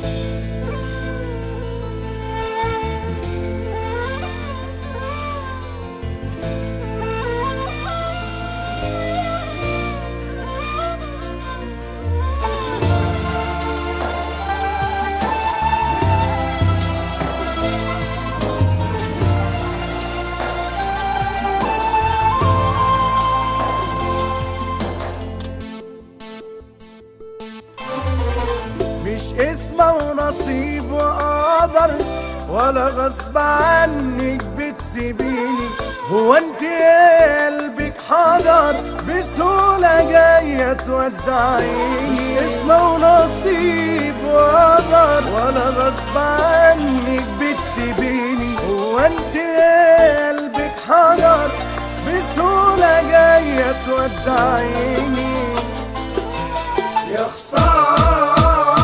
مش اسمه ونصيب وقدر ولا غصب عنك بتسيبيني هو انت قلبك حجر بسهولة جاية تودعيني مش اسمه ونصيب وقدر ولا غصب عنك بتسيبيني هو انت قلبك حجر بسهولة جاية تودعيني يا خسارة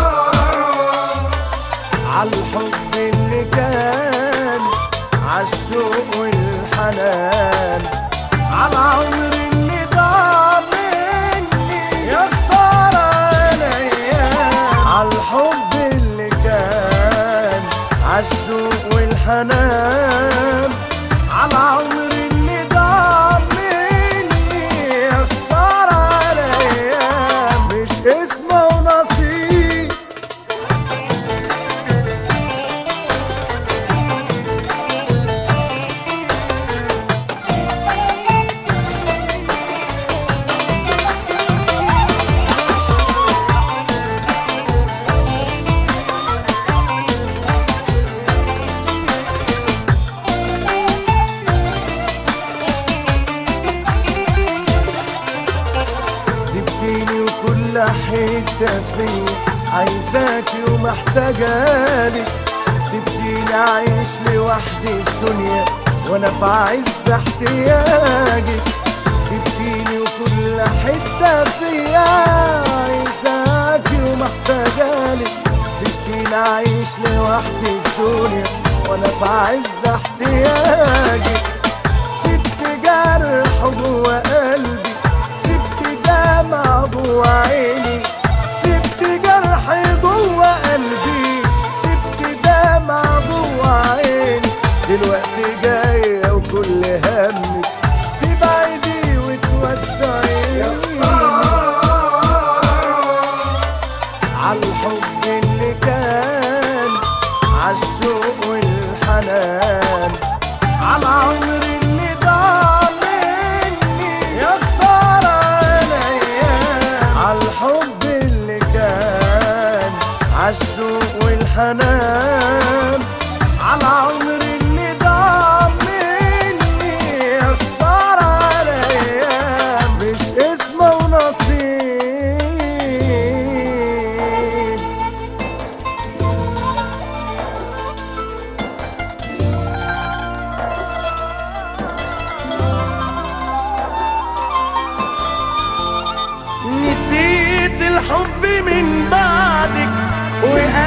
عالحب اللي كان عالشوق والحنان عالعمر اللي ضاع مني يا خسارة الأيام عالحب اللي كان عالشوق والحنان عالعمر اللي ضاع مني يا خسارة الأيام مش اسمه ونصيب سبتيني وكل حتة فيا عايزاكي ومحتاجالك سبتيني عايش لوحدي في دنيا وانا في عز احتياجك سبتيني وكل حتة فيا عايزاكي ومحتاجالك سبتيني عايش لوحدي في دنيا وانا في عز احتياجك سبت جرح جوا قلبي سبت دمع جوا عيني سبت جرح جوا قلبي سبت دمع جوا عيني دلوقتي جاية وكل همك تبعدي وتودعيني يا عالحب اللي كان عالشوق والحنان عالعمر اللي ضاع مني يا خسارة الأيام عالحب اللي كان عالشوق والحنان عالعمر اللي ضاع مني يا خسارة الأيام مش اسمه ونصيب نسيت الحب من بعدك وقلبي